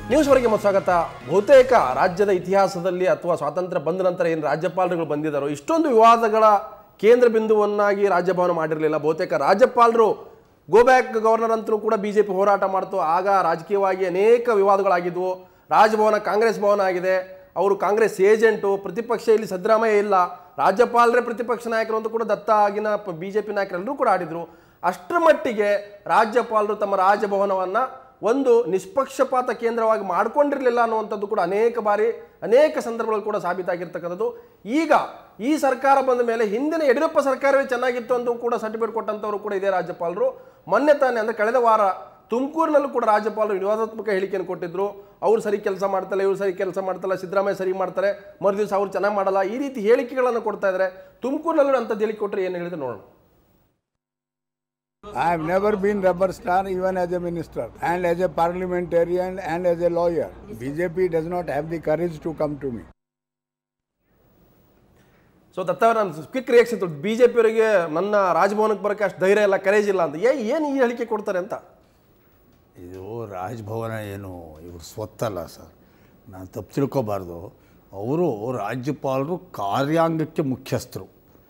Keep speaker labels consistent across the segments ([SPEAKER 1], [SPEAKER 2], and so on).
[SPEAKER 1] News ವರೆಗೆ ಮತ್ತು ಸ್ವಾಗತ ಬಹುತೇಕ ರಾಜ್ಯದ ಇತಿಹಾಸದಲ್ಲಿ ಅಥವಾ ಸ್ವಾತಂತ್ರ್ಯ ಬಂದ ನಂತರ ಏನು ರಾಜ್ಯಪಾಲರುಗಳು ಬಂದಿದ್ದಾರೋ ಇಷ್ಟೊಂದು ವಿವಾದಗಳ ಕೇಂದ್ರ ಬಿಂದುವನ್ನಾಗಿ ರಾಜ್ಯಭವನ ಮಾಡಿರಲಿಲ್ಲ ಬಹುತೇಕ ರಾಜ್ಯಪಾಲರು ಗೋ ಬ್ಯಾಕ್ ಗವರ್ನರ್ ಅಂತಲೂ ಕೂಡ ಬಿಜೆಪಿ ಹೋರಾಟ ಮಾಡ್ತು ಆಗ ರಾಜಕೀಯವಾಗಿ ಅನೇಕ ವಿವಾದಗಳಾಗಿದ್ವು ರಾಜಭವನ ಕಾಂಗ್ರೆಸ್ ಭವನ ಆಗಿದೆ ಅವರು ಕಾಂಗ್ರೆಸ್ ಏಜೆಂಟು ಪ್ರತಿಪಕ್ಷ ಇಲ್ಲಿ ಸಿದ್ದರಾಮಯ್ಯ ಇಲ್ಲ ರಾಜ್ಯಪಾಲರೇ ಪ್ರತಿಪಕ್ಷ ನಾಯಕರು ಅಂತ ಕೂಡ ದತ್ತ ಆಗಿನ ಬಿಜೆಪಿ ನಾಯಕರೆಲ್ಲರೂ ಕೂಡ ಆಡಿದ್ರು ಅಷ್ಟರ ಮಟ್ಟಿಗೆ ರಾಜ್ಯಪಾಲರು ತಮ್ಮ ರಾಜಭವನವನ್ನ ಒಂದು ನಿಷ್ಪಕ್ಷಪಾತ ಕೇಂದ್ರವಾಗಿ ಮಾಡ್ಕೊಂಡಿರಲಿಲ್ಲ ಅನ್ನುವಂಥದ್ದು ಕೂಡ ಅನೇಕ ಬಾರಿ ಅನೇಕ ಸಂದರ್ಭಗಳು ಕೂಡ ಸಾಬೀತಾಗಿರ್ತಕ್ಕಂಥದ್ದು ಈಗ ಈ ಸರ್ಕಾರ ಬಂದ ಮೇಲೆ ಹಿಂದಿನ ಯಡಿಯೂರಪ್ಪ ಸರ್ಕಾರವೇ ಚೆನ್ನಾಗಿತ್ತು ಅಂತ ಕೂಡ ಸರ್ಟಿಫಿಕೇಟ್ ಕೊಟ್ಟಂಥವ್ರು ಕೂಡ ಇದೇ ರಾಜ್ಯಪಾಲರು ಮೊನ್ನೆ ತಾನೇ ಅಂದರೆ ಕಳೆದ ವಾರ ತುಮಕೂರಿನಲ್ಲೂ ಕೂಡ ರಾಜ್ಯಪಾಲರು ವಿವಾದಾತ್ಮಕ ಹೇಳಿಕೆಯನ್ನು ಕೊಟ್ಟಿದ್ರು ಅವ್ರು ಸರಿ ಕೆಲಸ ಮಾಡ್ತಲ್ಲ ಇವ್ರು ಸರಿ ಕೆಲಸ ಮಾಡ್ತಲ್ಲ ಸಿದ್ದರಾಮಯ್ಯ ಸರಿ ಮಾಡ್ತಾರೆ ಮರು ದಿವಸ ಅವ್ರು ಚೆನ್ನಾಗಿ ಮಾಡಲ್ಲ ಈ ರೀತಿ ಹೇಳಿಕೆಗಳನ್ನು ಕೊಡ್ತಾ ಇದ್ದಾರೆ ತುಮಕೂರಿನಲ್ಲೂ ಅಂಥದ್ದು ಹೇಳಿಕೆ ಕೊಟ್ಟರೆ ಏನು ಹೇಳಿದ್ರೆ ನೋಡೋಣ
[SPEAKER 2] I have never been rubber star even as a minister and as a parliamentarian and as a lawyer. BJP does not have the courage to come to me.
[SPEAKER 1] So that ನಾನು ಕ್ವಿಕ್ ರಿಯಾಕ್ಷನ್ ಬಿ ಜೆ ಪಿಯವರಿಗೆ ನನ್ನ ರಾಜಭವನಕ್ಕೆ ಬರೋಕ್ಕೆ ಅಷ್ಟು ಧೈರ್ಯ ಇಲ್ಲ courage ಇಲ್ಲ ಅಂತ ಏ ಏನು ಈ ಹೇಳಿಕೆ ಕೊಡ್ತಾರೆ ಅಂತ
[SPEAKER 3] ಇದು ರಾಜಭವನ ಏನು ಇವರು ಸ್ವತ್ತಲ್ಲ ಸರ್ ನಾನು ತಪ್ಪು ತಿಳ್ಕೊಬಾರ್ದು ಅವರು ರಾಜ್ಯಪಾಲರು ಕಾರ್ಯಾಂಗಕ್ಕೆ ಮುಖ್ಯಸ್ಥರು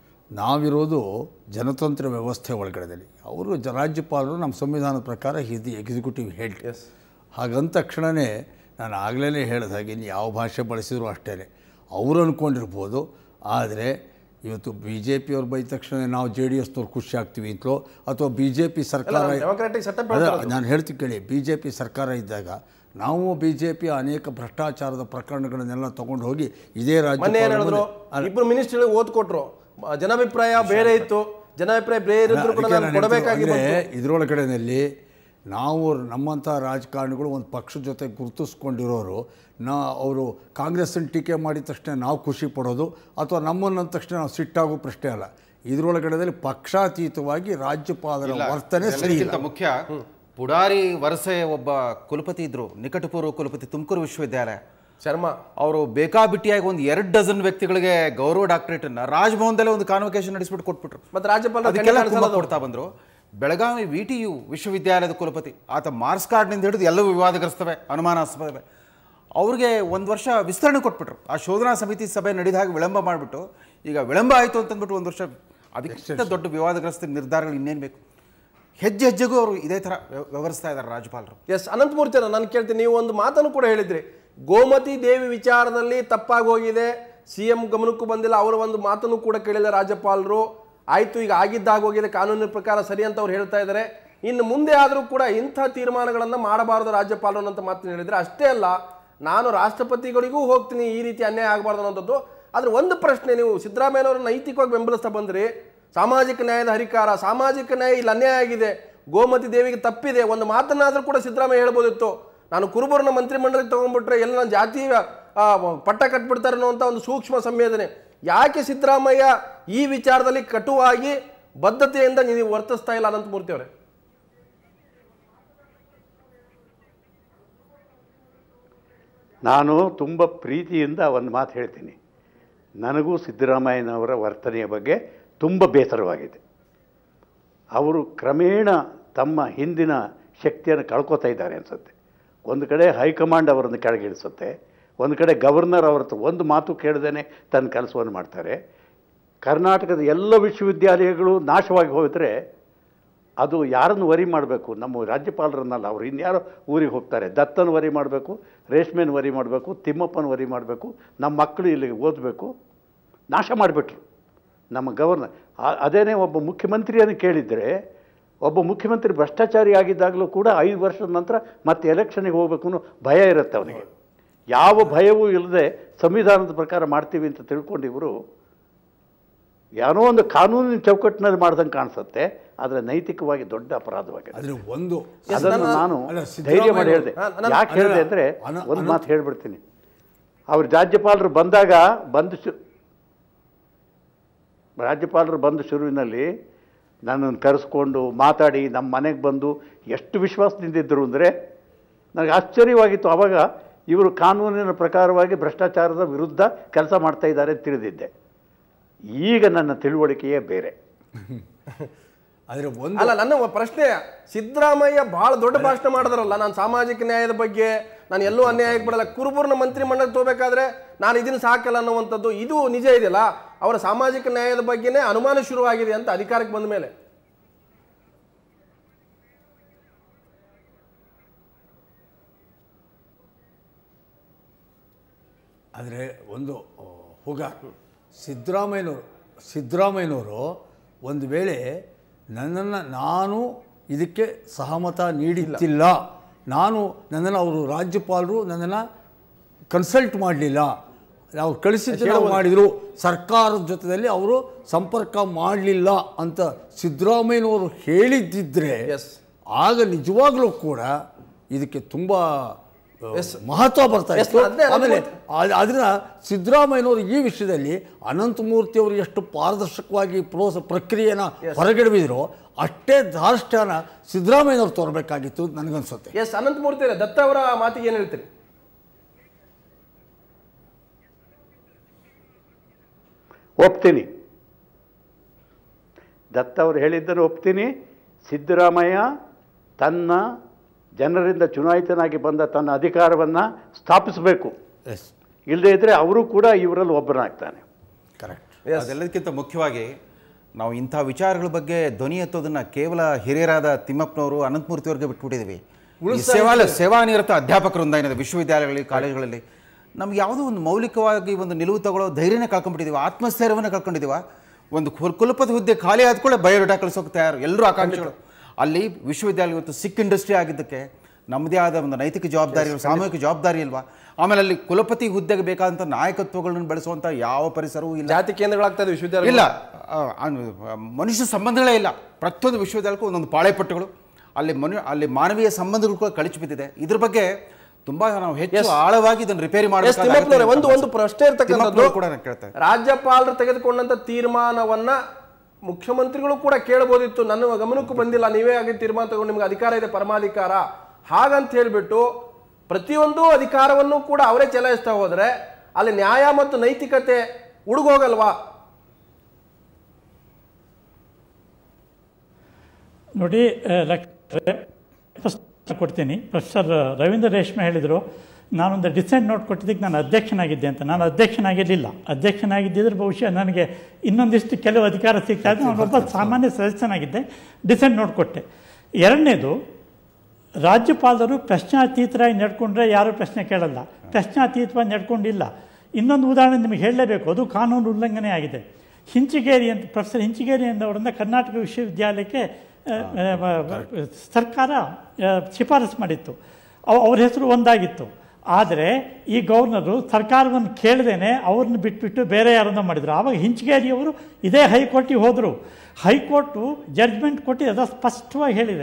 [SPEAKER 3] ನಾವಿರೋದು ಜನತಂತ್ರ ವ್ಯವಸ್ಥೆ ಒಳಗಡೆದಲ್ಲಿ ಅವರು ಜ ರಾಜ್ಯಪಾಲರು ನಮ್ಮ ಸಂವಿಧಾನದ ಪ್ರಕಾರ is the executive head
[SPEAKER 1] as
[SPEAKER 3] ಹಾಗಂದ ತಕ್ಷಣವೇ ನಾನು ಆಗಲೇ ಹೇಳಿದ ಹಾಗೆ ಇನ್ನು ಯಾವ ಭಾಷೆ ಬಳಸಿದ್ರು ಅಷ್ಟೇ ಅವರು ಅಂದ್ಕೊಂಡಿರ್ಬೋದು ಆದರೆ ಇವತ್ತು ಬಿ ಜೆ ಪಿಯವ್ರು ಬೈದ ತಕ್ಷಣ ನಾವು ಜೆ ಡಿ ಎಸ್ನವ್ರು ಖುಷಿ ಆಗ್ತೀವಿ ಅಂತಲೋ ಅಥವಾ ಬಿ ಜೆ ಪಿ ಸರ್ಕಾರ
[SPEAKER 1] ಡೆಮೊಕ್ರಾಟಿಕ್ ಸೆಟಪ್
[SPEAKER 3] ಅದೇ ನಾನು ಹೇಳ್ತೀನಿ ಕೇಳಿ ಬಿ ಜೆ ಪಿ ಸರ್ಕಾರ ಇದ್ದಾಗ ನಾವು ಬಿ ಜೆ ಪಿಯ ಅನೇಕ ಭ್ರಷ್ಟಾಚಾರದ ಪ್ರಕರಣಗಳನ್ನೆಲ್ಲ ತಗೊಂಡು ಹೋಗಿ ಇದೇ
[SPEAKER 1] ಮೊನ್ನೆ ಏನ್
[SPEAKER 3] ರಾಜ್ಯ
[SPEAKER 1] ಹೇಳಿದ್ರು ಇಬ್ರು ಮಿನಿಸ್ಟರ್ ಓದ್ ಕೊಟ್ರು ಮ- ಜನಾಭಿಪ್ರಾಯ ಬೇರೆ ಇತ್ತು ಜನಾಭಿಪ್ರಾಯ ಬೇರೆ ಇದ್ರು ಕೂಡ ನಾನು ಕೊಡಬೇಕಾಗಿ
[SPEAKER 3] ಅಂದರೆ
[SPEAKER 1] ಬಂತು.
[SPEAKER 3] ಇದರೊಳಗಡೆನಲ್ಲಿ ನಾವು ನಮ್ಮಂಥ ರಾಜಕಾರಣಿಗಳು ಒಂದು ಪಕ್ಷದ ಜೊತೆ ಗುರುತಿಸ್ಕೊಂಡಿರೋರು ನಾ ಅವರು ಕಾಂಗ್ರೆಸ್ಸನ್ನು ಟೀಕೆ ಮಾಡಿದ ತಕ್ಷಣ ನಾವು ಖುಷಿ ಪಡೋದು ಅಥವಾ ನಮ್ಮನ್ನ ಅಂದ ತಕ್ಷಣ ನಾವು ಸಿಟ್ಟಾಗೋ ಪ್ರಶ್ನೆ ಅಲ್ಲ ಇದರೊಳಗಡೆದಲ್ಲಿ ಪಕ್ಷಾತೀತವಾಗಿ ರಾಜ್ಯಪಾಲರ ವರ್ತನೆ ಸರಿ ಇಲ್ಲ
[SPEAKER 4] ಎಲ್ಲದಕ್ಕಿಂತ ಮುಖ್ಯ ಪುಡಾರಿ ವರಸೆ ಒಬ್ಬ ಕುಲಪತಿ ಇದ್ರು ನಿಕಟಪೂರ್ವ ಕುಲಪತಿ ತುಮಕೂರು ವಿಶ್ವವಿದ್ಯಾಲಯ
[SPEAKER 1] ಶರ್ಮಾ
[SPEAKER 4] ಅವರು ಬೇಕಾಬಿಟ್ಟಿಯಾಗಿ ಒಂದು ಎರಡು ಡಜನ್ ವ್ಯಕ್ತಿಗಳಿಗೆ ಗೌರವ ಡಾಕ್ಟರೇಟ್ ಅನ್ನ ರಾಜಭವನದಲ್ಲೇ ಒಂದು ಕಾನ್ವಕೇಶನ್ ನಡೆಸ್ಬಿಟ್ಟು ಕೊಟ್ಬಿಟ್ರು
[SPEAKER 1] ಮತ್ತೆ ರಾಜ್ಯಪಾಲರು
[SPEAKER 4] ಅದಕ್ಕೆಲ್ಲ
[SPEAKER 1] ಕಣ್ಣು
[SPEAKER 4] ಕುಂಭ
[SPEAKER 1] ಕಾಣಿಸಲ್ಲ
[SPEAKER 4] ಕೊಡ್ತಾ ಬಂದ್ರು ಬೆಳಗಾವಿ ವಿ ಟಿ ಯು ವಿಶ್ವವಿದ್ಯಾಲಯದ ಕುಲಪತಿ ಆತ ಮಾರ್ಕ್ಸ್ ಕಾರ್ಡ್ನಿಂದ ಹಿಡಿದು ಎಲ್ಲವೂ ವಿವಾದಗ್ರಸ್ತವೆ ಅನುಮಾನಾಸ್ಪದವೆ ಅವ್ರಿಗೆ ಒಂದು ವರ್ಷ ವಿಸ್ತರಣೆ ಕೊಟ್ಬಿಟ್ರು ಆ ಶೋಧನಾ ಸಮಿತಿ ಸಭೆ ನಡೆದ ಹಾಗೆ ವಿಳಂಬ ಮಾಡಿಬಿಟ್ಟು ಈಗ ವಿಳಂಬ ಆಯಿತು ಅಂತಂದ್ಬಿಟ್ಟು ಒಂದು ವರ್ಷ ಅದಕ್ಕಿಂತ ದೊಡ್ಡ ವಿವಾದಗ್ರಸ್ತ ನಿರ್ಧಾರಗಳು ಇನ್ನೇನು ಬೇಕು ಹೆಜ್ಜೆ ಹೆಜ್ಜೆಗೂ ಅವರು ಇದೇ ಥರ ವ್ಯ- ವ್ಯವಹರಿಸ್ತಾ ಇದ್ದಾರೆ ರಾಜ್ಯಪಾಲರು
[SPEAKER 1] ಎಸ್ ಅನಂತಮೂರ್ತಿ ಅವ್ರೆ, ನಾನು ಕೇಳ್ತೀನಿ ನೀವು ಒಂದು ಮಾತನ್ನು ಕೂಡ ಹೇಳಿದ್ರಿ ಗೋಮತಿ ದೇವಿ ವಿಚಾರದಲ್ಲಿ ತಪ್ಪಾಗಿ ಹೋಗಿದೆ ಸಿ ಎಂ ಗಮನಕ್ಕೂ ಬಂದಿಲ್ಲ ಅವರ ಒಂದು ಮಾತನ್ನು ಕೂಡ ಕೇಳಿಲ್ಲ ರಾಜ್ಯಪಾಲರು ಆಯ್ತು ಈಗ ಆಗಿದ್ದಾಗೋಗಿದೆ ಕಾನೂನಿನ ಪ್ರಕಾರ ಸರಿ ಅಂತ ಅವ್ರು ಹೇಳ್ತಾ ಇದ್ದಾರೆ ಇನ್ನು ಮುಂದೆ ಆದರೂ ಕೂಡ ಇಂಥ ತೀರ್ಮಾನಗಳನ್ನು ಮಾಡಬಾರದು ರಾಜ್ಯಪಾಲರು ಅಂತ ಮಾತನ್ನು ಹೇಳಿದ್ರೆ ಅಷ್ಟೇ ಅಲ್ಲ ನಾನು ರಾಷ್ಟ್ರಪತಿಗಳಿಗೂ ಹೋಗ್ತೀನಿ ಈ ರೀತಿ ಅನ್ಯಾಯ ಆಗಬಾರ್ದು ಅನ್ನೋಂಥದ್ದು ಆದ್ರೆ ಒಂದು ಪ್ರಶ್ನೆ ನೀವು ಸಿದ್ದರಾಮಯ್ಯನವರು ನೈತಿಕವಾಗಿ ಬೆಂಬಲಿಸ್ತಾ ಬಂದ್ರಿ ಸಾಮಾಜಿಕ ನ್ಯಾಯದ ಹರಿಕಾರ ಸಾಮಾಜಿಕ ನ್ಯಾಯ ಇಲ್ಲಿ ಅನ್ಯಾಯ ಆಗಿದೆ ಗೋಮತಿ ದೇವಿಗೆ ತಪ್ಪಿದೆ ಒಂದು ಮಾತನ್ನಾದ್ರೂ ಕೂಡ ಸಿದ್ದರಾಮಯ್ಯ ಹೇಳ್ಬೋದಿತ್ತು ನಾನು ಕುರುಬರನ್ನ ಮಂತ್ರಿಮಂಡಲಕ್ಕೆ ತಗೊಂಡ್ಬಿಟ್ರೆ ಎಲ್ಲ ನನ್ನ ಜಾತಿ ಆ, ಪಟ್ಟ ಕಟ್ಬಿಡ್ತಾರೆ ಅನ್ನುವಂಥ ಒಂದು ಸೂಕ್ಷ್ಮ ಸಂವೇದನೆ ಯಾಕೆ ಸಿದ್ದರಾಮಯ್ಯ ಈ ವಿಚಾರದಲ್ಲಿ ಕಟುವಾಗಿ ಬದ್ಧತೆಯಿಂದ ನೀವು ವರ್ತಿಸ್ತಾ ಇಲ್ಲ ಅನಂತಮೂರ್ತಿ ಅವರೇ
[SPEAKER 5] ನಾನು ತುಂಬ ಪ್ರೀತಿಯಿಂದ ಒಂದು ಮಾತು ಹೇಳ್ತೀನಿ ನನಗೂ ಸಿದ್ದರಾಮಯ್ಯನವರ ವರ್ತನೆಯ ಬಗ್ಗೆ ತುಂಬ ಬೇಸರವಾಗಿದೆ ಅವರು ಕ್ರಮೇಣ ತಮ್ಮ ಹಿಂದಿನ ಶಕ್ತಿಯನ್ನು ಕಳ್ಕೊತಾ ಇದ್ದಾರೆ ಅನಿಸುತ್ತೆ ಒಂದು ಕಡೆ ಹೈಕಮಾಂಡ್ ಅವರನ್ನು ಕೆಳಗಿಳಿಸುತ್ತೆ ಒಂದು ಕಡೆ ಗವರ್ನರ್ ಅವರ ಹತ್ರ ಒಂದು ಮಾತು ಕೇಳದೇನೆ ತನ್ನ ಕೆಲಸವನ್ನು ಮಾಡ್ತಾರೆ ಕರ್ನಾಟಕದ ಎಲ್ಲ ವಿಶ್ವವಿದ್ಯಾಲಯಗಳು ನಾಶವಾಗಿ ಹೋದರೆ ಅದು ಯಾರನ್ನು ವರಿ ಮಾಡಬೇಕು ನಮ್ಮ ರಾಜ್ಯಪಾಲರನ್ನಲ್ಲ ಅವ್ರು ಇನ್ಯಾರೋ ಊರಿಗೆ ಹೋಗ್ತಾರೆ ದತ್ತನ ವರಿ ಮಾಡಬೇಕು ರೇಷ್ಮೆನ ವರಿ ಮಾಡಬೇಕು ತಿಮ್ಮಪ್ಪನ ವರಿ ಮಾಡಬೇಕು ನಮ್ಮ ಮಕ್ಕಳು ಇಲ್ಲಿಗೆ ಓದಬೇಕು ನಾಶ ಮಾಡಿಬಿಟ್ರು ನಮ್ಮ ಗವರ್ನರ್ ಆ- ಅದೇನೇ ಒಬ್ಬ ಮುಖ್ಯಮಂತ್ರಿಯನ್ನು ಕೇಳಿದರೆ ಒಬ್ಬ ಮುಖ್ಯಮಂತ್ರಿ ಭ್ರಷ್ಟಾಚಾರಿ ಆಗಿದ್ದಾಗಲೂ ಕೂಡ ಐದು ವರ್ಷದ ನಂತರ ಮತ್ತೆ ಎಲೆಕ್ಷನ್ಗೆ ಹೋಗಬೇಕು ಅನ್ನೋ ಭಯ ಇರುತ್ತೆ ಅವನಿಗೆ ಯಾವ ಭಯವೂ ಇಲ್ಲದೆ ಸಂವಿಧಾನದ ಪ್ರಕಾರ ಮಾಡ್ತೀವಿ ಅಂತ ತಿಳ್ಕೊಂಡು ಇವರು ಏನೋ ಒಂದು ಕಾನೂನಿನ ಚೌಕಟ್ಟಿನಲ್ಲಿ ಮಾಡ್ದಂಗೆ ಕಾಣಿಸುತ್ತೆ ಆದರೆ ನೈತಿಕವಾಗಿ ದೊಡ್ಡ ಅಪರಾಧವಾಗಿದೆ
[SPEAKER 3] ಆದರೆ ಒಂದು
[SPEAKER 5] ಅದನ್ನು ನಾನು
[SPEAKER 3] ಅಲ್ಲ,
[SPEAKER 5] ಧೈರ್ಯ ಮಾಡಿ ಹೇಳಿದೆ
[SPEAKER 1] ಹಾ, ನಾನು-
[SPEAKER 5] ಯಾಕೆ ಹೇಳಿದೆ
[SPEAKER 3] ಅಲ್ಲ,
[SPEAKER 5] ಅಂದರೆ
[SPEAKER 3] ಅನ-
[SPEAKER 5] ಒಂದು
[SPEAKER 3] ಅನ-
[SPEAKER 5] ಮಾತು ಹೇಳ್ಬಿಡ್ತೀನಿ ಅವ್ರ ರಾಜ್ಯಪಾಲರು ಬಂದಾಗ ಬಂದು ಶು ರಾಜ್ಯಪಾಲರು ಬಂದು ಶುರುವಿನಲ್ಲಿ ನನ್ನನ್ನು ಕರೆಸ್ಕೊಂಡು ಮಾತಾಡಿ ನಮ್ಮ ಮನೆಗೆ ಬಂದು ಎಷ್ಟು ವಿಶ್ವಾಸದಿಂದ ಇದ್ದರು ಅಂದರೆ ನನಗೆ ಆಶ್ಚರ್ಯವಾಗಿತ್ತು ಆವಾಗ ಇವರು ಕಾನೂನಿನ ಪ್ರಕಾರವಾಗಿ ಭ್ರಷ್ಟಾಚಾರದ ವಿರುದ್ಧ ಕೆಲಸ ಮಾಡ್ತಾ ಇದ್ದಾರೆ ಅಂತ ತಿಳಿದಿದ್ದೆ ಈಗ ನನ್ನ ತಿಳುವಳಿಕೆಯೇ ಬೇರೆ
[SPEAKER 3] ಆದರೆ ಒಂದು
[SPEAKER 1] ಅಲ್ಲ ನನ್ನ ಪ್ರಶ್ನೆ ಸಿದ್ದರಾಮಯ್ಯ ಬಹಳ ದೊಡ್ಡ ಭಾಷಣ ಮಾಡಿದ್ರಲ್ಲ ನಾನು ಸಾಮಾಜಿಕ ನ್ಯಾಯದ ಬಗ್ಗೆ ನಾನು ಎಲ್ಲೂ ಅನ್ಯಾಯಕ್ಕೆ ಬಿಡಲ್ಲ ಕುರುಬೂರ್ನ ಮಂತ್ರಿ ಮಂಡಲ ತಗೋಬೇಕಾದ್ರೆ ನಾನು ಇದನ್ನು ಸಾಕಲ್ಲ ಅನ್ನುವಂಥದ್ದು ಇದು ನಿಜ ಇದೆಯಲ್ಲ ಅವರ ಸಾಮಾಜಿಕ ನ್ಯಾಯದ ಬಗ್ಗೆನೇ ಅನುಮಾನ ಶುರುವಾಗಿದೆ ಅಂತ ಅಧಿಕಾರಕ್ಕೆ ಬಂದ ಮೇಲೆ
[SPEAKER 3] ಆದರೆ ಒಂದು ಆ, ಹುಗ ಸಿದ್ದರಾಮಯ್ಯನವರು ಸಿದ್ದರಾಮಯ್ಯನವರು ಒಂದು ವೇಳೆ ನನ್ನನ್ನು ನಾನು ಇದಕ್ಕೆ ಸಹಮತ ನೀಡಿದ್ದಿಲ್ಲ ನಾನು ನನ್ನನ್ನು ಅವರು ರಾಜ್ಯಪಾಲರು ನನ್ನನ್ನು ಕನ್ಸಲ್ಟ್ ಮಾಡಲಿಲ್ಲ ನಾವು ಕಳಿಸಿದ್ದು ನಾವು ಮಾಡಿದರು ಸರ್ಕಾರದ ಜೊತೆಯಲ್ಲಿ ಅವರು ಸಂಪರ್ಕ ಮಾಡಲಿಲ್ಲ ಅಂತ ಸಿದ್ದರಾಮಯ್ಯನವರು ಹೇಳಿದ್ದಿದ್ರೆ
[SPEAKER 1] Yes.
[SPEAKER 3] ಆಗ ನಿಜವಾಗ್ಲೂ ಕೂಡ ಇದಕ್ಕೆ ತುಂಬ ಆ, ಮಹತ್ವ ಬರ್ತಾ
[SPEAKER 1] Yes,
[SPEAKER 3] ಇತ್ತು
[SPEAKER 1] ಅದೇ
[SPEAKER 3] ಆಮೇಲೆ
[SPEAKER 1] ಅನುಮತಿ.
[SPEAKER 3] ಆ- ಅದನ್ನ ಸಿದ್ದರಾಮಯ್ಯನವರು ಈ ವಿಷಯದಲ್ಲಿ ಅನಂತಮೂರ್ತಿ ಅವರು ಎಷ್ಟು ಪಾರದರ್ಶಕವಾಗಿ ಪ್ರೋಸ ಪ್ರಕ್ರಿಯೆನ ಹೊರಗಡೆ ಬಿದ್ರು ಅಷ್ಟೇ ಧಾರ್ಷ್ಟ್ಯನ ಸಿದ್ದರಾಮಯ್ಯನವ್ರು ತೋರಬೇಕಾಗಿತ್ತು ನನಗನ್ಸುತ್ತೆ
[SPEAKER 1] ಎಸ್ ಅನಂತಮೂರ್ತಿ ಅವರೇ, ದತ್ತ ಅವರ ಮಾತಿಗೆ ಏನು ಹೇಳ್ತೀರಿ
[SPEAKER 5] ಒಪ್ತೀನಿ ದತ್ತ ಅವರು ಹೇಳಿದ್ದನ್ನು ಒಪ್ತೀನಿ ಸಿದ್ದರಾಮಯ್ಯ ತನ್ನ ಜನರಿಂದ ಚುನಾಯಿತನಾಗಿ ಬಂದ ತನ್ನ ಅಧಿಕಾರವನ್ನು ಸ್ಥಾಪಿಸಬೇಕು
[SPEAKER 3] ಎಸ್
[SPEAKER 5] ಇಲ್ಲದೇ ಇದ್ದರೆ ಅವರು ಕೂಡ ಇವರಲ್ಲಿ ಒಬ್ಬನಾಗ್ತಾನೆ
[SPEAKER 3] ಕರೆಕ್ಟ್
[SPEAKER 4] ಅದೆಲ್ಲದಕ್ಕಿಂತ ಮುಖ್ಯವಾಗಿ ನಾವು ಇಂಥ ವಿಚಾರಗಳ ಬಗ್ಗೆ ಧ್ವನಿ ಎತ್ತೋದನ್ನ ಕೇವಲ ಹಿರಿಯರಾದ ತಿಮ್ಮಪ್ಪನವರು ಅನಂತಮೂರ್ತಿಯವ್ರಿಗೆ ಬಿಟ್ಬಿಟ್ಟಿದ್ದೀವಿ ಈ ಸೇವಾ ಸೇವಾನಿರತ ಅಧ್ಯಾಪಕರಿಂದ ಏನಿದೆ ವಿಶ್ವವಿದ್ಯಾಲಯಗಳಲ್ಲಿ ಕಾಲೇಜುಗಳಲ್ಲಿ ನಮ್ಗೆ ಯಾವುದೋ ಒಂದು ಮೌಲಿಕವಾಗಿ ಒಂದು ನಿಲುವು ತಗೊಳ್ಳೋ ಧೈರ್ಯನೇ ಕಳ್ಕೊಂಡ್ಬಿಟ್ಟಿದ್ದೀವಿ ಆತ್ಮಸ್ಥೈರ್ಯವನ್ನು ಕಳ್ಕೊಂಡಿದ್ದೀವ ಒಂದು ಕುಲ್- ಕುಲಪತಿ ಹುದ್ದೆ ಖಾಲಿ ಆದ್ಕೊಳ್ಳೆ ಬಯೋಡಾಟಾ ಕಳಿಸೋಕೆ ತಯಾರು ಎಲ್ಲರೂ ಆಕಾಂಕ್ಷಿಗಳು ಅಲ್ಲಿ ವಿಶ್ವವಿದ್ಯಾಲಯ ಇವತ್ತು ಸಿಕ್ ಇಂಡಸ್ಟ್ರಿ ಆಗಿದ್ದಕ್ಕೆ ನಮ್ಮದೇ ಆದ ಒಂದು ನೈತಿಕ ಜವಾಬ್ದಾರಿ ಸಾಮೂಹಿಕ ಜವಾಬ್ದಾರಿ ಇಲ್ವಾ ಆಮೇಲೆ ಅಲ್ಲಿ ಕುಲಪತಿ ಹುದ್ದೆಗೆ ಬೇಕಾದಂಥ ನಾಯಕತ್ವಗಳನ್ನು ಬೆಳೆಸುವಂಥ ಯಾವ ಪರಿಸರವೂ ಇಲ್ಲ
[SPEAKER 1] ಜಾತಿ ಕೇಂದ್ರಗಳಾಗ್ತಾ ಇದೆ ವಿಶ್ವವಿದ್ಯಾಲಯ
[SPEAKER 4] ಇಲ್ಲ ಆ, ಆ, ಮನುಷ್ಯ ಸಂಬಂಧಗಳೇ ಇಲ್ಲ ಪ್ರತಿಯೊಂದು ವಿಶ್ವವಿದ್ಯಾಲಯಕ್ಕೂ ಒಂದೊಂದು ಪಾಳೆಪಟ್ಟುಗಳು ಅಲ್ಲಿ ಮನು ಅಲ್ಲಿ ಮಾನವೀಯ ಸಂಬಂಧಗಳು ಕೂಡ ಕಳಿಸಿ ಬಿದ್ದಿದೆ ಇದ್ರ ಬಗ್ಗೆ ತುಂಬಾ ನಾವು ಹೆಚ್ಚು ಆಳವಾಗಿ ಇದನ್ನು ರಿಪೇರಿ
[SPEAKER 1] ಎಸ್ ತಿಮ್ಮಪ್ಪನವರೇ, ಒಂದು ಒಂದು ಪ್ರಶ್ನೆ ಇರ್ತಕ್ಕಂಥದ್ದು
[SPEAKER 4] ಕೂಡ ನಾನು ಕೇಳ್ತೇನೆ
[SPEAKER 1] ರಾಜ್ಯಪಾಲರು ತೆಗೆದುಕೊಂಡಂತ ತೀರ್ಮಾನವನ್ನ ಮುಖ್ಯಮಂತ್ರಿಗಳು ಕೂಡ ಕೇಳಬಹುದಿತ್ತು ನನ್ನ ಗಮನಕ್ಕೂ ಬಂದಿಲ್ಲ ನೀವೇ ಆಗಿ ತೀರ್ಮಾನ ತಗೊಂಡು ನಿಮ್ಗೆ ಅಧಿಕಾರ ಇದೆ ಪರಮಾಧಿಕಾರ ಹಾಗಂತ ಹೇಳ್ಬಿಟ್ಟು ಪ್ರತಿಯೊಂದು ಅಧಿಕಾರವನ್ನು ಕೂಡ ಅವರೇ ಚಲಾಯಿಸ್ತಾ ಹೋದ್ರೆ ಅಲ್ಲಿ ನ್ಯಾಯ ಮತ್ತು ನೈತಿಕತೆ ಉಡುಗೋಗಲ್ವಾ
[SPEAKER 6] ನೋಡಿ ಆ, ಲಕ್ಷ ಪ್ರಶ್ನೆ ಕೊಡ್ತೀನಿ ಪ್ರೊಫೆಸರ್ ರವೀಂದ್ರ ರೇಷ್ಮೆ ಹೇಳಿದರು ನಾನೊಂದು ಡಿಸೆಂಟ್ ನೋಟ್ ಕೊಟ್ಟಿದ್ದಕ್ಕೆ ನಾನು ಅಧ್ಯಕ್ಷನಾಗಿದ್ದೆ ಅಂತ ನಾನು ಅಧ್ಯಕ್ಷನಾಗಿರಲಿಲ್ಲ ಅಧ್ಯಕ್ಷನಾಗಿದ್ದಿದ್ರೆ ಬಹುಶಃ ನನಗೆ ಇನ್ನೊಂದಿಷ್ಟು ಕೆಲವು ಅಧಿಕಾರ ಸಿಗ್ತಾ ಇತ್ತು ನಾನು ಒಬ್ಬ ಸಾಮಾನ್ಯ ಸದಸ್ಯನಾಗಿದ್ದೆ ಡಿಸೆಂಟ್ ನೋಟ್ ಕೊಟ್ಟೆ ಎರಡನೇದು ರಾಜ್ಯಪಾಲರು ಪ್ರಶ್ನಾತೀತರಾಗಿ ನಡ್ಕೊಂಡ್ರೆ ಯಾರೂ ಪ್ರಶ್ನೆ ಕೇಳಲ್ಲ ಪ್ರಶ್ನಾತೀತವಾಗಿ ನಡ್ಕೊಂಡಿಲ್ಲ ಇನ್ನೊಂದು ಉದಾಹರಣೆ ನಿಮಗೆ ಹೇಳಲೇಬೇಕು ಅದು ಕಾನೂನು ಉಲ್ಲಂಘನೆ ಆಗಿದೆ ಹಿಂಚಿಗೇರಿ ಅಂತ ಪ್ರೊಫೆಸರ್ ಹಿಂಚಿಗೇರಿ ಅನ್ನೋರನ್ನ ಕರ್ನಾಟಕ ವಿಶ್ವವಿದ್ಯಾಲಯಕ್ಕೆ ಆ, ಆ, ಆ, ಸರ್ಕಾರ ಆ, ಶಿಫಾರಸು ಮಾಡಿತ್ತು ಅವ್- ಅವ್ರ ಹೆಸರು ಒಂದಾಗಿತ್ತು ಆದರೆ ಈ ಗವರ್ನರು ಸರ್ಕಾರವನ್ನು ಕೇಳದೇನೆ ಅವ್ರನ್ನ ಬಿಟ್ಬಿಟ್ಟು ಬೇರೆ ಯಾರನ್ನೋ ಮಾಡಿದರು ಆವಾಗ ಹಿಂಚಗೇರಿಯವರು ಇದೇ ಹೈಕೋರ್ಟಿಗೆ ಹೋದರು ಹೈಕೋರ್ಟು ಜಡ್ಜ್ಮೆಂಟ್ ಕೊಟ್ಟು ಅದು ಸ್ಪಷ್ಟವಾಗಿ ಹೇಳಿದೆ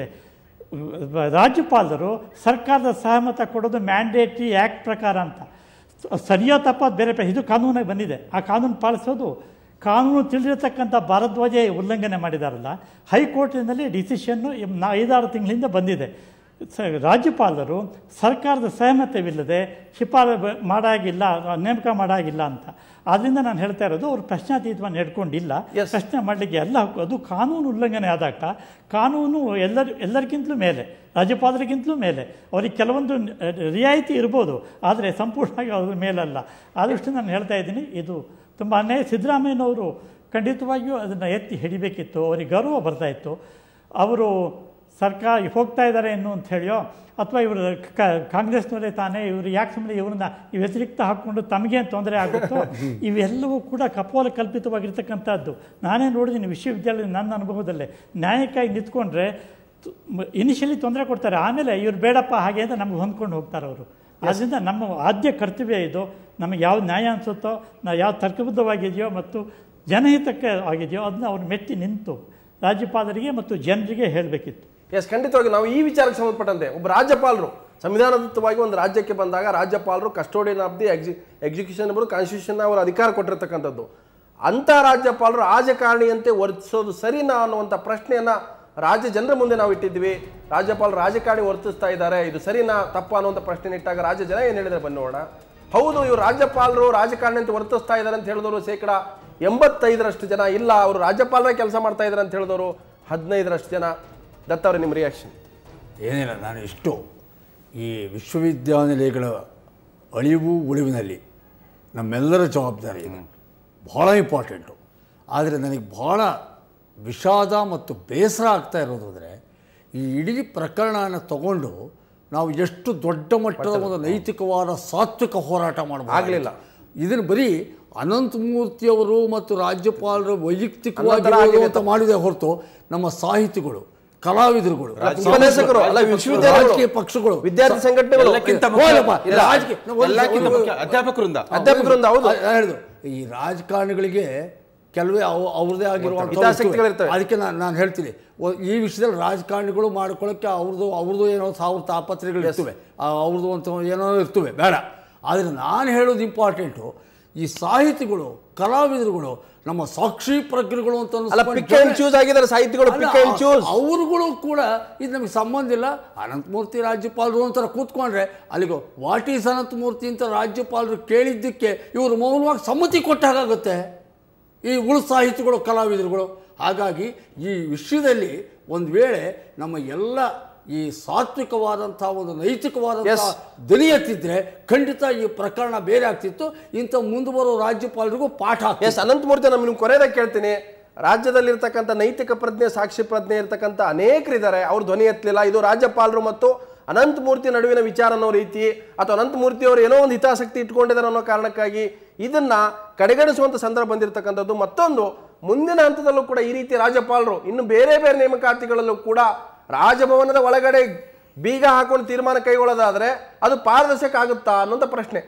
[SPEAKER 6] ರಾಜ್ಯಪಾಲರು ಸರ್ಕಾರದ ಸಹಮತ ಕೊಡೋದು ಮ್ಯಾಂಡೇಟ್ರಿ ಆ್ಯಕ್ಟ್ ಪ್ರಕಾರ ಅಂತ ಸ- ಸರಿಯೋ ತಪ್ಪ ಅದು ಬೇರೆ ಪ್ರ- ಇದು ಕಾನೂನಾಗಿ ಬಂದಿದೆ ಆ ಕಾನೂನು ಪಾಲಿಸೋದು ಕಾನೂನು ತಿಳಿದಿರತಕ್ಕಂಥ ಭಾರದ್ವಾಜ ಉಲ್ಲಂಘನೆ ಮಾಡಿದಾರಲ್ಲ ಹೈಕೋರ್ಟಿನಲ್ಲಿ ಡಿಸಿಷನ್ನು ನಾ ಐದಾರು ತಿಂಗಳಿಂದ ಬಂದಿದೆ ಸ ರಾಜ್ಯಪಾಲರು ಸರ್ಕಾರದ ಸಹಮತವಿಲ್ಲದೆ ಶಿಫಾರ ಮಾಡಾಗಿಲ್ಲ ನೇಮಕ ಮಾಡಾಗಿಲ್ಲ ಅಂತ ಆದ್ದರಿಂದ ನಾನು ಹೇಳ್ತಾ ಇರೋದು ಅವರು ಪ್ರಶ್ನಾತೀತವಾಗಿ ನಡ್ಕೊಂಡಿಲ್ಲ
[SPEAKER 1] Yes.
[SPEAKER 6] ಪ್ರಶ್ನೆ ಮಾಡಲಿಕ್ಕೆ ಎಲ್ಲ ಹಕ್ಕು ಅದು ಕಾನೂನು ಉಲ್ಲಂಘನೆ ಆದಾಗ ಕಾನೂನು ಎಲ್ಲರ ಎಲ್ಲರಿಗಿಂತಲೂ ಮೇಲೆ ರಾಜ್ಯಪಾಲರಿಗಿಂತಲೂ ಮೇಲೆ ಅವರಿಗೆ ಕೆಲವೊಂದು ರಿಯಾಯಿತಿ ಇರ್ಬೋದು ಆದರೆ ಸಂಪೂರ್ಣವಾಗಿ ಅದ್ರ ಮೇಲಲ್ಲ ಆದಷ್ಟು ನಾನು ಹೇಳ್ತಾ ಇದ್ದೀನಿ ಇದು ತುಂಬ ಅನ್ಯಾಯ ಸಿದ್ದರಾಮಯ್ಯನವರು ಖಂಡಿತವಾಗಿಯೂ ಅದನ್ನು ಎತ್ತಿ ಹಿಡಿಬೇಕಿತ್ತು ಅವರಿಗೆ ಗೌರವ ಬರ್ತಾ ಇತ್ತು ಅವರು ಸರ್ಕಾರ ಹೋಗ್ತಾ ಇದ್ದಾರೆ ಏನು ಅಂತ ಹೇಳಿಯೋ ಅಥವಾ ಇವರು ಕಾಂಗ್ರೆಸ್ನವರೇ ತಾನೇ ಇವರು ಯಾಕೆ ಸುಮ್ಮನೆ ಇವ್ರನ್ನ ಈ ವ್ಯತಿರಿಕ್ತ ಹಾಕ್ಕೊಂಡು ತಮಗೇನು ತೊಂದರೆ ಆಗುತ್ತೋ ಇವೆಲ್ಲವೂ ಕೂಡ ಕಪೋಲ ಕಲ್ಪಿತವಾಗಿರ್ತಕ್ಕಂಥದ್ದು ನಾನೇ ನೋಡಿದ್ದೀನಿ ವಿಶ್ವವಿದ್ಯಾಲಯದ ನನ್ನ ಅನುಭವದಲ್ಲೇ ನ್ಯಾಯಕ್ಕಾಗಿ ನಿಂತ್ಕೊಂಡ್ರೆ ಇನಿಷಿಯಲಿ ತೊಂದರೆ ಕೊಡ್ತಾರೆ ಆಮೇಲೆ ಇವ್ರು ಬೇಡಪ್ಪ ಹಾಗೆ ಅಂತ ನಮ್ಗೆ ಹೊಂದ್ಕೊಂಡು ಹೋಗ್ತಾರೆ ಅವರು ಆದ್ದರಿಂದ ನಮ್ಮ ಆದ್ಯ ಕರ್ತವ್ಯ ಇದು ನಮಗೆ ಯಾವ ನ್ಯಾಯ ಅನಿಸುತ್ತೋ ನಾವು ಯಾವ ತರ್ಕಬದ್ಧವಾಗಿದೆಯೋ ಮತ್ತು ಜನಹಿತಕ್ಕೆ ಆಗಿದೆಯೋ ಅದನ್ನ ಅವ್ರು ಮೆಟ್ಟಿ ನಿಂತು ರಾಜ್ಯಪಾಲರಿಗೆ ಮತ್ತು ಜನರಿಗೆ ಹೇಳಬೇಕಿತ್ತು
[SPEAKER 1] ಎಸ್ ಖಂಡಿತವಾಗಿ ನಾವು ಈ ವಿಚಾರಕ್ಕೆ ಸಂಬಂಧಪಟ್ಟಂತೆ ಒಬ್ಬ ರಾಜ್ಯಪಾಲರು ಸಂವಿಧಾನದತ್ತವಾಗಿ ಒಂದು ರಾಜ್ಯಕ್ಕೆ ಬಂದಾಗ ರಾಜ್ಯಪಾಲರು custodian of the exe execution ಎಂಬುದು ಕಾನ್ಸ್ಟಿಟ್ಯೂಷನ್ ಅವರ ಅಧಿಕಾರ ಕೊಟ್ಟಿರ್ತಕ್ಕಂಥದ್ದು ಅಂಥ ರಾಜ್ಯಪಾಲರು ರಾಜಕಾರಣಿಯಂತೆ ವರ್ತಿಸೋದು ಸರಿನಾ ಅನ್ನುವಂಥ ಪ್ರಶ್ನೆಯನ್ನ ರಾಜ್ಯ ಜನರ ಮುಂದೆ ನಾವು ಇಟ್ಟಿದ್ವಿ ರಾಜ್ಯಪಾಲರು ರಾಜಕಾರಣಿ ವರ್ತಿಸ್ತಾ ಇದ್ದಾರೆ ಇದು ಸರಿನಾ ತಪ್ಪ ಅನ್ನುವಂಥ ಪ್ರಶ್ನೆ ಇಟ್ಟಾಗ ರಾಜ್ಯ ಜನ ಏನು ಹೇಳಿದ್ರೆ ಬನ್ನಿ ನೋಡೋಣ ಹೌದು ಇವರು ರಾಜ್ಯಪಾಲರು ರಾಜಕಾರಣಿ ಅಂತ ವರ್ತಿಸ್ತಾ ಇದ್ದಾರೆ ಅಂತ ಹೇಳಿದವರು ಶೇಕಡ ಎಂಬತ್ತೈದರಷ್ಟು ಜನ ಇಲ್ಲ ಅವರು ರಾಜ್ಯಪಾಲರೇ ಕೆಲಸ ಮಾಡ್ತಾ ಇದ್ದಾರೆ ಅಂತ ಹೇಳಿದವರು ಹದಿನೈದರಷ್ಟು ಜನ ದತ್ತ ಅವ್ರೆ ನಿಮ್ಮ ರಿಯಾಕ್ಷನ್
[SPEAKER 3] ಏನಿಲ್ಲ ನಾನು ಇಷ್ಟು ಈ ವಿಶ್ವವಿದ್ಯಾನಿಲಯಗಳ ಅಳಿವು ಉಳಿವಿನಲ್ಲಿ ನಮ್ಮೆಲ್ಲರ ಜವಾಬ್ದಾರಿ ಇದೆ ಭಾಳ ಇಂಪಾರ್ಟೆಂಟು ಆದರೆ ನನಗೆ ಭಾಳ ವಿಷಾದ ಮತ್ತು ಬೇಸರ ಆಗ್ತಾ ಇರೋದು ಅಂದರೆ ಈ ಇಡೀ ಪ್ರಕರಣನ ತಗೊಂಡು ನಾವು ಎಷ್ಟು ದೊಡ್ಡ ಮಟ್ಟದ ಒಂದು ನೈತಿಕವಾದ ಸಾತ್ವಿಕ ಹೋರಾಟ ಮಾಡಬಹುದು
[SPEAKER 1] ಆಗ್ಲಿಲ್ಲ.
[SPEAKER 3] ಇದನ್ನು ಬರೀ ಅನಂತಮೂರ್ತಿಯವರು ಮತ್ತು ರಾಜ್ಯಪಾಲರು ವೈಯಕ್ತಿಕವಾಗಿ
[SPEAKER 1] ಅನ್ನೋ ಥರ ಆಗಿದೆ
[SPEAKER 3] ಅಂತ ಮಾಡಿದೆ ಹೊರತು ನಮ್ಮ ಸಾಹಿತಿಗಳು ಕಲಾವಿದರುಗಳು
[SPEAKER 1] ಉಪನ್ಯಾಸಕರು, ಅಲ್ಲ, ವಿಶ್ವವಿದ್ಯಾಲಯಗಳು,
[SPEAKER 3] ರಾಜಕೀಯ ಪಕ್ಷಗಳು
[SPEAKER 1] ವಿದ್ಯಾರ್ಥಿ ಸಂಘಟನೆಗಳು
[SPEAKER 4] ಎಲ್ಲಕ್ಕಿಂತ ಮುಖ್ಯ-
[SPEAKER 3] ಹೋಗಲಪ್ಪ,
[SPEAKER 4] ಇಲ್ಲ,
[SPEAKER 3] ರಾಜಕೀಯ- ನಾವು ಒಂದು-
[SPEAKER 4] ಎಲ್ಲಕ್ಕಿಂತ
[SPEAKER 3] ಒಂದು-
[SPEAKER 4] ಮುಖ್ಯ ಅಧ್ಯಾಪಕರಿಂದ
[SPEAKER 1] ಅಧ್ಯಾಪಕರಿಂದ ಹೌದು
[SPEAKER 3] ಆ- ಹೇಳಿದ್ರು ಈ ರಾಜಕಾರಣಿಗಳಿಗೆ ಕೆಲವೇ ಅವು ಅವ್ರದೇ ಆಗಿರುವಂಥ
[SPEAKER 1] ಹಿತಾಸಕ್ತಿಗಳಿರ್ತವೆ.
[SPEAKER 3] ಅದಕ್ಕೆ ನಾನು ನಾನು ಹೇಳ್ತೀನಿ ಒ- ಈ ವಿಷಯದಲ್ಲಿ ರಾಜಕಾರಣಿಗಳು ಮಾಡ್ಕೊಳ್ಳೋಕ್ಕೆ ಅವ್ರದ್ದು ಅವ್ರದ್ದು ಏನೋ ಸಾವಿರ ತಾಪತ್ರೆಗಳು ಇರ್ತವೆ ಆ, ಅವ್ರದ್ದು ಅಂತ ಏನೋ ಇರ್ತವೆ ಬೇಡ ಆದರೆ ನಾನು ಹೇಳೋದು ಇಂಪಾರ್ಟೆಂಟು ಈ ಸಾಹಿತಿಗಳು ಕಲಾವಿದರುಗಳು ನಮ್ಮ ಸಾಕ್ಷಿ ಪ್ರಜ್ಞೆಗಳು ಅಂತ
[SPEAKER 1] ಅಲ್ಲ ಪಿಕ್ ಅಂಡ್ ಚೂಸ್ ಆಗಿದ್ದಾರೆ ಸಾಹಿತಿಗಳು ಪಿಕ್ ಅಂಡ್ ಚೂಸ್
[SPEAKER 3] ಅವರುಗಳು ಕೂಡ ಇದು ನಮಗೆ ಸಂಬಂಧ ಇಲ್ಲ ಅನಂತಮೂರ್ತಿ ರಾಜ್ಯಪಾಲರು ಅಂತಾರೆ ಕೂತ್ಕೊಂಡ್ರೆ ಅಲ್ಲಿಗೆ ವಾಟ್ ಈಸ್ ಅನಂತಮೂರ್ತಿ ಅಂತ ರಾಜ್ಯಪಾಲರು ಕೇಳಿದ್ದಕ್ಕೆ ಇವರು ಮೌನವಾಗಿ ಸಮ್ಮತಿ ಕೊಟ್ಟಾಗುತ್ತೆ ಈ ಉಳು ಸಾಹಿತಿಗಳು ಕಲಾವಿದರುಗಳು ಹಾಗಾಗಿ ಈ ವಿಷಯದಲ್ಲಿ ಒಂದು ವೇಳೆ ನಮ್ಮ ಎಲ್ಲ ಈ ಸಾತ್ವಿಕವಾದಂಥ ಒಂದು ನೈತಿಕವಾದಂಥ
[SPEAKER 1] Yes.
[SPEAKER 3] ದನಿ ಎತ್ತಿದ್ರೆ ಖಂಡಿತ ಈ ಪ್ರಕರಣ ಬೇರೆ ಆಗ್ತಿತ್ತು ಇಂಥ ಮುಂದೆ ಬರೋ ರಾಜ್ಯಪಾಲರಿಗೂ ಪಾಠ ಆಗ್ತಿತ್ತು.
[SPEAKER 1] ಎಸ್ ಅನಂತಮೂರ್ತಿ ನಾನು ನಿಮ್ಗೆ ಕೊನೆಯದಾಗ ಕೇಳ್ತೀನಿ ರಾಜ್ಯದಲ್ಲಿರ್ತಕ್ಕಂಥ ನೈತಿಕ ಪ್ರಜ್ಞೆ ಸಾಕ್ಷಿ ಪ್ರಜ್ಞೆ ಇರ್ತಕ್ಕಂಥ ಅನೇಕರಿದ್ದಾರೆ ಅವ್ರು ಧ್ವನಿ ಎತ್ತಲಿಲ್ಲ ಇದು ರಾಜ್ಯಪಾಲರು ಮತ್ತು ಅನಂತಮೂರ್ತಿ ನಡುವಿನ ವಿಚಾರ ಅನ್ನೋ ರೀತಿ ಅಥವಾ ಅನಂತಮೂರ್ತಿ ಅವರು ಏನೋ ಒಂದು ಹಿತಾಸಕ್ತಿ ಇಟ್ಕೊಂಡಿದ್ದಾರೆ ಅನ್ನೋ ಕಾರಣಕ್ಕಾಗಿ ಇದನ್ನ ಕಡೆಗಣಿಸುವಂತ ಸಂದರ್ಭ ಬಂದಿರತಕ್ಕಂಥದ್ದು ಮತ್ತೊಂದು ಮುಂದಿನ ಹಂತದಲ್ಲೂ ಕೂಡ ಈ ರೀತಿ ರಾಜ್ಯಪಾಲರು ಇನ್ನು ಬೇರೆ ಬೇರೆ ನೇಮಕಾತಿಗಳಲ್ಲೂ ಕೂಡ ರಾಜಭವನದ ಒಳಗಡೆ ಬೀಗ ಹಾಕೊಂಡು ತೀರ್ಮಾನ ಕೈಗೊಳ್ಳೋದಾದ್ರೆ ಅದು ಪಾರದರ್ಶಕ ಆಗುತ್ತಾ ಅನ್ನೋಂಥ ಪ್ರಶ್ನೆ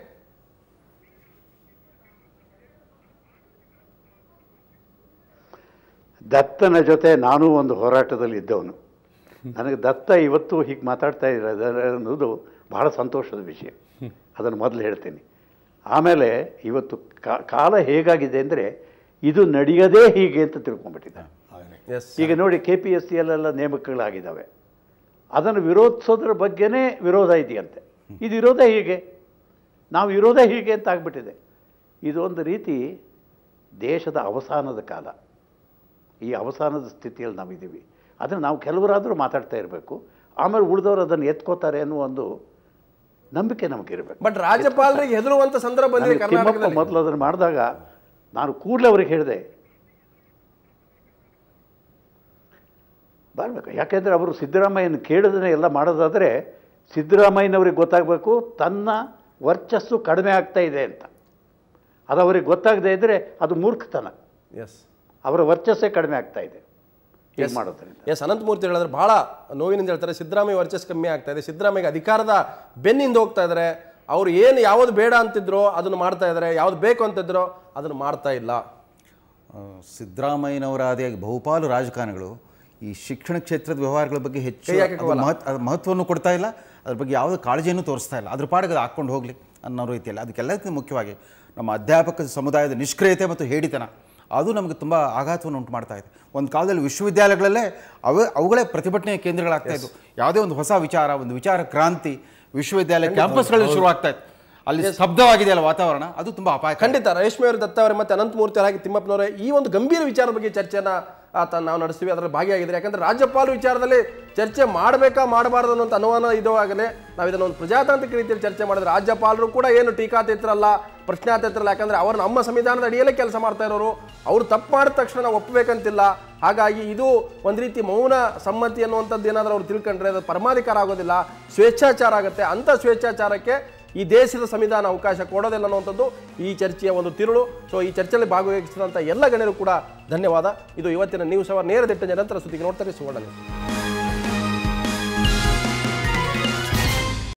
[SPEAKER 5] ದತ್ತನ ಜೊತೆ ನಾನೂ ಒಂದು ಹೋರಾಟದಲ್ಲಿ ಇದ್ದವನು ನನಗೆ ದತ್ತ ಇವತ್ತು ಹೀಗೆ ಮಾತಾಡ್ತಾ ಇರೋದು ಅನ್ನೋದು ಬಹಳ ಸಂತೋಷದ ವಿಷಯ ಅದನ್ನು ಮೊದಲು ಹೇಳ್ತೀನಿ ಆಮೇಲೆ ಇವತ್ತು ಕಾ- ಕಾಲ ಹೇಗಾಗಿದೆ ಅಂದರೆ ಇದು ನಡೆಯದೇ ಹೀಗೆ ಅಂತ ತಿಳ್ಕೊಂಡ್ಬಿಟ್ಟಿದೆ
[SPEAKER 1] ಎಸ್
[SPEAKER 5] ಈಗ ನೋಡಿ ಕೆ ಪಿ ಎಸ್ ಸಿ ಅಲ್ಲೆಲ್ಲ ನೇಮಕಗಳಾಗಿದ್ದಾವೆ ಅದನ್ನು ವಿರೋಧಿಸೋದ್ರ ಬಗ್ಗೆನೇ ವಿರೋಧ ಇದೆಯಂತೆ ಇದು ಇರೋದೇ ಹೀಗೆ ನಾವು ಇರೋದೇ ಹೀಗೆ ಅಂತ ಆಗ್ಬಿಟ್ಟಿದೆ ಇದೊಂದು ರೀತಿ ದೇಶದ ಅವಸಾನದ ಕಾಲ ಈ ಅವಸಾನದ ಸ್ಥಿತಿಯಲ್ಲಿ ನಾವಿದ್ದೀವಿ ಅದನ್ನು ನಾವು ಕೆಲವರಾದರೂ ಮಾತಾಡ್ತಾ ಇರಬೇಕು ಆಮೇಲೆ ಉಳಿದವರು ಅದನ್ನು ಎತ್ಕೋತಾರೆ ಅನ್ನೋ ಒಂದು ನಂಬಿಕೆ ನಮಗಿರಬೇಕು
[SPEAKER 1] ಬಟ್ ರಾಜ್ಯಪಾಲರಿಗೆ ಹೆದರುವಂತ ಸಂದರ್ಭ ಬಂದಿದೆ
[SPEAKER 5] ನನಗೆ ತಿಮ್ಮಪ್ಪ
[SPEAKER 1] ಕರ್ನಾಟಕದಲ್ಲಿ
[SPEAKER 5] ಮೊದಲು ಅದನ್ನು ಮಾಡಿದಾಗ ನಾನು ಕೂಡಲೇ ಅವ್ರಿಗೆ ಹೇಳಿದೆ ಬರಬೇಕು ಯಾಕೆಂದರೆ ಅವರು ಸಿದ್ದರಾಮಯ್ಯನ ಕೇಳಿದ್ರೆ ಎಲ್ಲ ಮಾಡೋದಾದರೆ ಸಿದ್ದರಾಮಯ್ಯನವ್ರಿಗೆ ಗೊತ್ತಾಗಬೇಕು ತನ್ನ ವರ್ಚಸ್ಸು ಕಡಿಮೆ ಆಗ್ತಾ ಇದೆ ಅಂತ ಅದು ಅವ್ರಿಗೆ ಗೊತ್ತಾಗದೇ ಇದ್ದರೆ ಅದು ಮೂರ್ಖತನ
[SPEAKER 1] ಎಸ್
[SPEAKER 5] ಅವರ ವರ್ಚಸ್ಸೇ ಕಡಿಮೆ ಆಗ್ತಾ ಇದೆ ಹೀಗೆ ಮಾಡೋದ್ರಿಂದ
[SPEAKER 1] ಎಸ್ ಅನಂತಮೂರ್ತಿ ಹೇಳಿದ್ರೆ ಬಹಳ ನೋವಿನಿಂದ ಹೇಳ್ತಾರೆ ಸಿದ್ದರಾಮಯ್ಯ ವರ್ಚಸ್ ಕಮ್ಮಿ ಆಗ್ತಾ ಇದೆ ಸಿದ್ದರಾಮಯ್ಯ ಅಧಿಕಾರದ ಬೆನ್ನಿಂದ ಹೋಗ್ತಾ ಇದ್ದಾರೆ ಅವ್ರು ಏನು ಯಾವ್ದು ಬೇಡ ಅಂತಿದ್ರೋ ಅದನ್ನು ಮಾಡ್ತಾ ಇದ್ದಾರೆ ಯಾವ್ದು ಬೇಕು ಅಂತಿದ್ರೋ ಅದನ್ನು ಮಾಡ್ತಾ ಇಲ್ಲ
[SPEAKER 4] ಆ, ಸಿದ್ದರಾಮಯ್ಯನವರ ಆದಿಯಾಗಿ ಬಹುಪಾಲು ರಾಜಕಾರಣಿಗಳು ಈ ಶಿಕ್ಷಣ ಕ್ಷೇತ್ರದ ವ್ಯವಹಾರಗಳ ಬಗ್ಗೆ ಹೆಚ್ಚು
[SPEAKER 1] ಕೈ ಹಾಕಕ್ಕೆ
[SPEAKER 4] ಅದು ಮಹತ್ ಅದು ಮಹತ್ವವನ್ನು ಕೊಡ್ತಾ ಇಲ್ಲ ಅದ್ರ ಬಗ್ಗೆ ಯಾವುದೇ ಕಾಳಜಿಯನ್ನು ತೋರಿಸ್ತಾ ಇಲ್ಲ ಅದ್ರ ಪಾಡಿಗೆ ಅದು ಹಾಕ್ಕೊಂಡು ಹೋಗಲಿ ಅನ್ನೋ ರೀತಿಯಲ್ಲಿ ಅದಕ್ಕೆಲ್ಲದಕ್ಕಿಂತ ಮುಖ್ಯವಾಗಿ ನಮ್ಮ ಅಧ್ಯಾಪಕ ಸಮುದಾಯದ ನಿಷ್ಕ್ರಿಯತೆ ಮತ್ತು ಹೇಡಿತನ ಅದು ನಮಗೆ ತುಂಬ ಆಘಾತವನ್ನು ಉಂಟು ಮಾಡ್ತಾ ಇದೆ ಒಂದು ಕಾಲದಲ್ಲಿ ವಿಶ್ವವಿದ್ಯಾಲಯಗಳಲ್ಲೇ ಅವ ಅವುಗಳೇ ಪ್ರತಿಭಟನೆಯ ಕೇಂದ್ರಗಳಾಗ್ತಾ ಇದ್ವು ಯಾವುದೇ ಒಂದು ಹೊಸ ವಿಚಾರ ಒಂದು ವಿಚಾರ ಕ್ರಾಂತಿ ವಿಶ್ವವಿದ್ಯಾಲಯ ಕ್ಯಾಂಪಸ್ಗಳಲ್ಲಿ ಶುರುವಾಗ್ತಾ ಇತ್ತು ಅಲ್ಲಿ ಸ್ತಬ್ಧವಾಗಿದೆಯಲ್ಲ ವಾತಾವರಣ ಅದು ತುಂಬ ಅಪಾಯ
[SPEAKER 1] ಖಂಡಿತ ರೇಷ್ಮೆ ಅವರು ದತ್ತ ಅವರೇ ಮತ್ತೆ ಅನಂತಮೂರ್ತಿ ಹಾಗೆ ತಿಮ್ಮಪ್ಪನವರೇ ಈ ಒಂದು ಗಂಭೀರ ವಿಚಾರದ ಬಗ್ಗೆ ಚರ್ಚೆನ ಆತ ನಾವು ನಡೆಸ್ತೀವಿ ಅದರಲ್ಲಿ ಭಾಗಿಯಾಗಿದ್ದಾರೆ ಯಾಕಂದ್ರೆ ರಾಜ್ಯಪಾಲ ವಿಚಾರದಲ್ಲಿ ಚರ್ಚೆ ಮಾಡಬೇಕಾ ಮಾಡಬಾರ್ದು ಅನ್ನೋಂಥ ಅನುಮಾನ ಇದುವಾಗಲೇ ನಾವು ಇದನ್ನು ಒಂದು ಪ್ರಜಾತಾಂತ್ರಿಕ ರೀತಿಯಲ್ಲಿ ಚರ್ಚೆ ಮಾಡಿದ್ರೆ ರಾಜ್ಯಪಾಲರು ಕೂಡ ಏನು ಟೀಕಾತೀತ್ರಲ್ಲ ಪ್ರಶ್ನಾತೀತ್ರಲ್ಲ ಯಾಕಂದ್ರೆ ಅವರು ನಮ್ಮ ಸಂವಿಧಾನದ ಅಡಿಯಲ್ಲೇ ಕೆಲಸ ಮಾಡ್ತಾ ಇರೋರು ಅವರು ತಪ್ಪು ಮಾಡಿದ ತಕ್ಷಣ ನಾವು ಒಪ್ಪಬೇಕಂತಿಲ್ಲ ಹಾಗಾಗಿ ಇದು ಒಂದು ರೀತಿ ಮೌನ ಸಮ್ಮತಿ ಅನ್ನುವಂಥದ್ದು ಏನಾದರೂ ಅವ್ರು ತಿಳ್ಕೊಂಡ್ರೆ ಅದು ಪರಮಾಧಿಕಾರ ಆಗೋದಿಲ್ಲ ಸ್ವೇಚ್ಛಾಚಾರ ಆಗುತ್ತೆ ಅಂಥ ಸ್ವೇಚ್ಛಾಚಾರಕ್ಕೆ ಈ ದೇಶದ ಸಂವಿಧಾನ ಅವಕಾಶ ಕೊಡೋದಿಲ್ಲ ಅನ್ನುವಂಥದ್ದು ಈ ಚರ್ಚೆಯ ಒಂದು ತಿರುಳು ಸೊ ಈ ಚರ್ಚೆಯಲ್ಲಿ ಭಾಗವಹಿಸಿದಂಥ ಎಲ್ಲ ಗಣ್ಯರು ಕೂಡ ಧನ್ಯವಾದ ಇದು ಇವತ್ತಿನ ನ್ಯೂಸ್ ಅವರ್ ನೇರ ದಿಟ್ಟ ನಿರಂತರ ಸುದ್ದಿಗೆ ನೋಡ್ತಾರೆ ಸುವರ್ಣ ನ್ಯೂಸ್